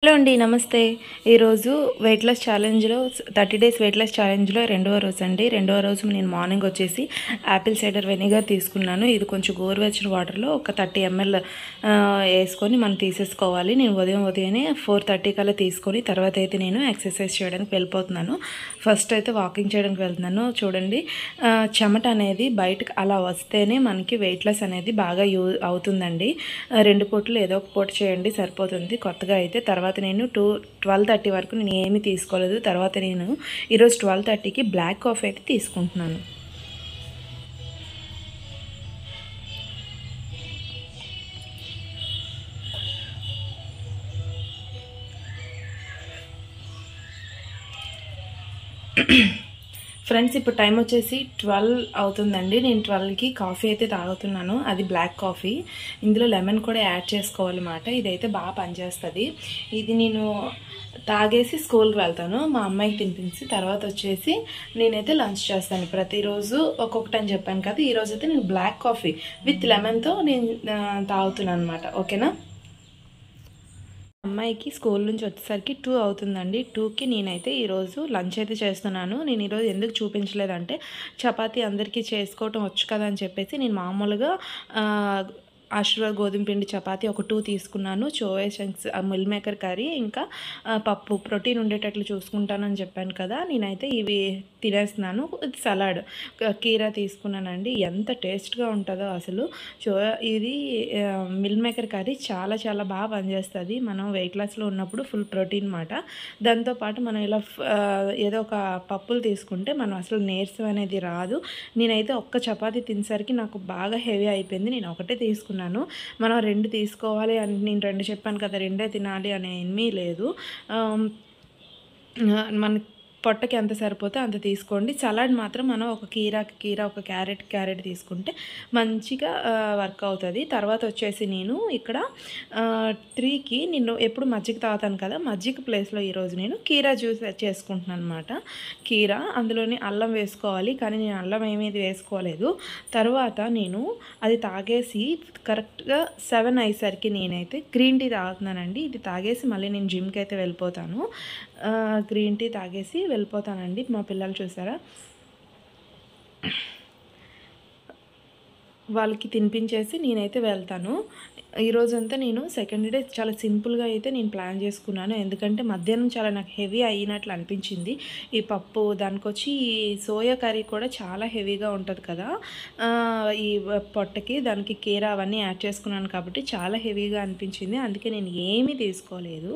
hello అండి నమస్తే ఈరోజు వెయిట్ లాస్ ఛాలెంజ్లో థర్టీ డేస్ వెయిట్ లాస్ ఛాలెంజ్లో రెండవ రోజు అండి రెండవ రోజు నేను మార్నింగ్ వచ్చేసి యాపిల్ సైడర్ వెనిగర్ తీసుకున్నాను ఇది కొంచెం గోరువెచ్చని వాటర్లో ఒక థర్టీ ఎంఎల్ వేసుకొని మనం తీసేసుకోవాలి నేను ఉదయం ఉదయమే ఫోర్ థర్టీ కల్లా తీసుకొని తర్వాత అయితే నేను ఎక్సర్సైజ్ చేయడానికి వెళ్ళిపోతున్నాను ఫస్ట్ అయితే వాకింగ్ చేయడానికి వెళ్తున్నాను చూడండి ఆ, చెమట అనేది బయటకు అలా వస్తేనే మనకి వెయిట్ లాస్ అనేది బాగా యూ అవుతుందండి ఆ, రెండు పూటలు ఏదో ఒక పూట చేయండి సరిపోతుంది కొత్తగా అయితే తర్వాత నేను టూ ట్వెల్వ్ థర్టీ వరకు నేను ఏమీ తీసుకోలేదు తర్వాత నేను ఈరోజు ట్వెల్వ్ థర్టీకి బ్లాక్ కాఫీ అయితే తీసుకుంటున్నాను ఫ్రెండ్స్ ఇప్పుడు టైం వచ్చేసి ట్వెల్వ్ అవుతుందండి నేను ట్వెల్వ్కి కాఫీ అయితే తాగుతున్నాను అది బ్లాక్ కాఫీ ఇందులో లెమన్ కూడా యాడ్ చేసుకోవాలన్నమాట ఇదైతే బాగా పనిచేస్తుంది ఇది నేను తాగేసి స్కూల్కి వెళ్తాను మా అమ్మాయికి తినిపించి తర్వాత వచ్చేసి నేనైతే లంచ్ చేస్తాను ప్రతిరోజు ఒక్కొక్కటి అని చెప్పాను కదా ఈరోజు అయితే నేను బ్లాక్ కాఫీ విత్ లెమన్తో నేను ఆ, తాగుతున్నాను అనమాట ఓకేనా అమ్మాయికి స్కూల్ నుంచి వచ్చేసరికి టూ అవుతుందండి టూకి నేనైతే ఈరోజు లంచ్ అయితే చేస్తున్నాను నేను ఈరోజు ఎందుకు చూపించలేదంటే చపాతీ అందరికీ చేసుకోవటం వచ్చు కదా అని చెప్పేసి నేను మామూలుగా ఆ, ఆశీర్వాద్ గోధుమ పిండి చపాతీ ఒక టూ తీసుకున్నాను చోవే చంక్స్ మిల్ మేకర్ కర్రీ ఇంకా ఆ, పప్పు ప్రోటీన్ ఉండేటట్లు చూసుకుంటానని చెప్పాను కదా నేనైతే ఇవి తినేస్తున్నాను ఇది సలాడ్ కీరా తీసుకున్నానండి ఎంత టేస్ట్గా ఉంటుందో అసలు చో ఇది ఆ, మిల్ మేకర్ కర్రీ చాలా చాలా బాగా పనిచేస్తుంది మనం వెయిట్ లాస్లో ఉన్నప్పుడు ఫుల్ ప్రోటీన్ మాట దాంతోపాటు మనం ఇలా ఫ్- ఆ, ఏదో ఒక పప్పులు తీసుకుంటే మనం అసలు నీరసం అనేది రాదు నేనైతే ఒక్క చపాతీ తినేసరికి నాకు బాగా హెవీ అయిపోయింది నేను ఒకటే తీసుకున్నాను మనం రెండు తీసుకోవాలి అని నేను రెండు చెప్పాను కదా రెండే తినాలి అనే ఏమీ లేదు ఆమ్, మన పొట్టకి ఎంత సరిపోతే అంత తీసుకోండి సలాడ్ మాత్రం మనం ఒక కీరాకి కీరా ఒక క్యారెట్ క్యారెట్ తీసుకుంటే మంచిగా వర్క్ అవుతుంది తర్వాత వచ్చేసి నేను ఇక్కడ త్రీకి నేను ఎప్పుడు మజ్జిగ తాగుతాను కదా మజ్జిగ ప్లేస్లో ఈరోజు నేను కీరా జ్యూస్ చేసుకుంటున్నాను అనమాట కీరా అందులోని అల్లం వేసుకోవాలి కానీ నేను అల్లం ఏమీ వేసుకోలేదు తర్వాత నేను అది తాగేసి కరెక్ట్గా సెవెన్ అయ్యేసరికి నేనైతే గ్రీన్ టీ తాగుతున్నానండి ఇది తాగేసి మళ్ళీ నేను జిమ్కి అయితే వెళ్ళిపోతాను ఆ, గ్రీన్ టీ తాగేసి వెళ్ళిపోతానండి మా పిల్లలు చూసారా వాళ్ళకి తినిపించేసి నేనైతే వెళ్తాను ఈరోజంతా నేను సెకండ్ డే చాలా సింపుల్గా అయితే నేను ప్లాన్ చేసుకున్నాను ఎందుకంటే మధ్యాహ్నం చాలా నాకు హెవీ అయినట్లు అనిపించింది ఈ పప్పు దానికి వచ్చి ఈ సోయా కర్రీ కూడా చాలా హెవీగా ఉంటుంది కదా ఆ, ఈ పొట్టకి దానికి కీర అవన్నీ యాడ్ చేసుకున్నాను కాబట్టి చాలా హెవీగా అనిపించింది అందుకే నేను ఏమీ తీసుకోలేదు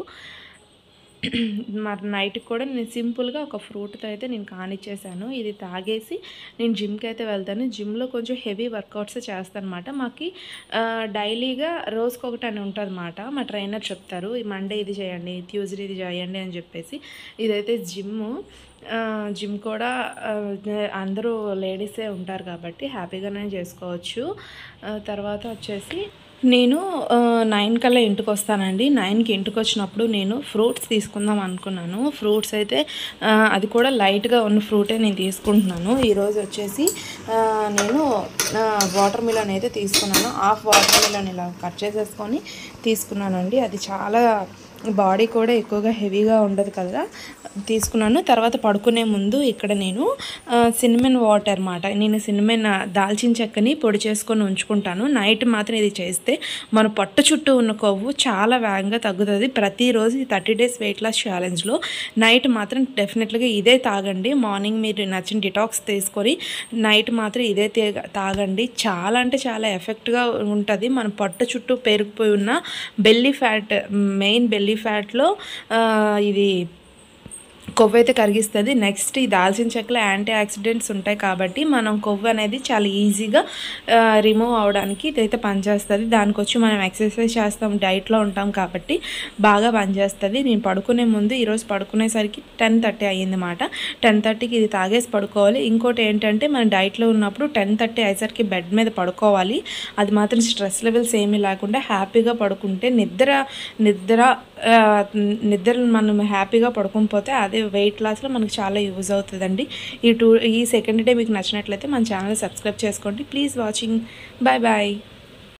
మరి నైట్కి కూడా నేను సింపుల్గా ఒక ఫ్రూట్తో అయితే నేను కానిచ్చేసాను ఇది తాగేసి నేను జిమ్కి అయితే వెళ్తాను జిమ్లో కొంచెం హెవీ వర్కౌట్స్ చేస్తాను అనమాట మాకు డైలీగా రోజుకొకటి అని ఉంటుంది అనమాట మా ట్రైనర్ చెప్తారు ఈ మండే ఇది చేయండి ట్యూస్డే ఇది చేయండి అని చెప్పేసి ఇదైతే జిమ్ జిమ్ కూడా ఆ, అందరూ లేడీసే ఉంటారు కాబట్టి హ్యాపీగానే చేసుకోవచ్చు ఆ, తర్వాత వచ్చేసి నేను ఆ, నైన్ కల్లా ఇంటికి వస్తానండి నైన్కి ఇంటికి వచ్చినప్పుడు నేను ఫ్రూట్స్ తీసుకుందాం అనుకున్నాను ఫ్రూట్స్ అయితే ఆ, అది కూడా లైట్గా ఉన్న ఫ్రూటే నేను తీసుకుంటున్నాను ఈరోజు వచ్చేసి ఆ, నేను వాటర్ మిలన్ అయితే తీసుకున్నాను హాఫ్ వాటర్ మిలన్ ఇలా కట్ చేసేసుకొని తీసుకున్నానండి అది చాలా బాడీ కూడా ఎక్కువగా హెవీగా ఉండదు కదా తీసుకున్నాను తర్వాత పడుకునే ముందు ఇక్కడ నేను సినిమన్ వాటర్ అన్నమాట నేను సినిమన్ దాల్చిన చెక్కని పొడి చేసుకొని ఉంచుకుంటాను నైట్ మాత్రం ఇది చేస్తే మన పొట్ట చుట్టూ ఉన్న కొవ్వు చాలా వేగంగా తగ్గుతుంది ప్రతిరోజు ఈ థర్టీ డేస్ వెయిట్ లాస్ ఛాలెంజ్లో నైట్ మాత్రం డెఫినెట్గా ఇదే తాగండి మార్నింగ్ మీరు నచ్చిన డిటాక్స్ తీసుకొని నైట్ మాత్రం ఇదే తే- తాగండి చాలా అంటే చాలా ఎఫెక్ట్గా ఉంటుంది మన పొట్ట చుట్టూ పేరుకుపోయి ఉన్న బెల్లీ ఫ్యాట్ మెయిన్ బెల్లీ ఫ్యాట్లో ఇది కొవ్వు అయితే కరిగిస్తుంది నెక్స్ట్ ఈ దాల్చిన చెక్కలో యాంటీ ఆక్సిడెంట్స్ ఉంటాయి కాబట్టి మనం కొవ్వు అనేది చాలా ఈజీగా రిమూవ్ అవడానికి ఇదైతే పనిచేస్తుంది దానికి వచ్చి మనం ఎక్సర్సైజ్ చేస్తాం డైట్లో ఉంటాం కాబట్టి బాగా పనిచేస్తుంది నేను పడుకునే ముందు ఈరోజు పడుకునేసరికి టెన్ థర్టీ అయ్యింది మాట టెన్ థర్టీకి ఇది తాగేసి పడుకోవాలి ఇంకోటి ఏంటంటే మన డైట్లో ఉన్నప్పుడు టెన్ థర్టీ అయ్యేసరికి బెడ్ మీద పడుకోవాలి అది మాత్రం స్ట్రెస్ లెవెల్స్ ఏమీ లేకుండా హ్యాపీగా పడుకుంటే నిద్ర నిద్ర ఆ, నిద్ర మనం హ్యాపీగా పడుకొని పోతే అదే వెయిట్ లాస్లో మనకు చాలా యూజ్ అవుతుందండి ఈ టూ ఈ సెకండ్ డే మీకు నచ్చినట్లయితే మన ఛానల్ సబ్స్క్రైబ్ చేసుకోండి ప్లీజ్ వాచింగ్ బాయ్ బాయ్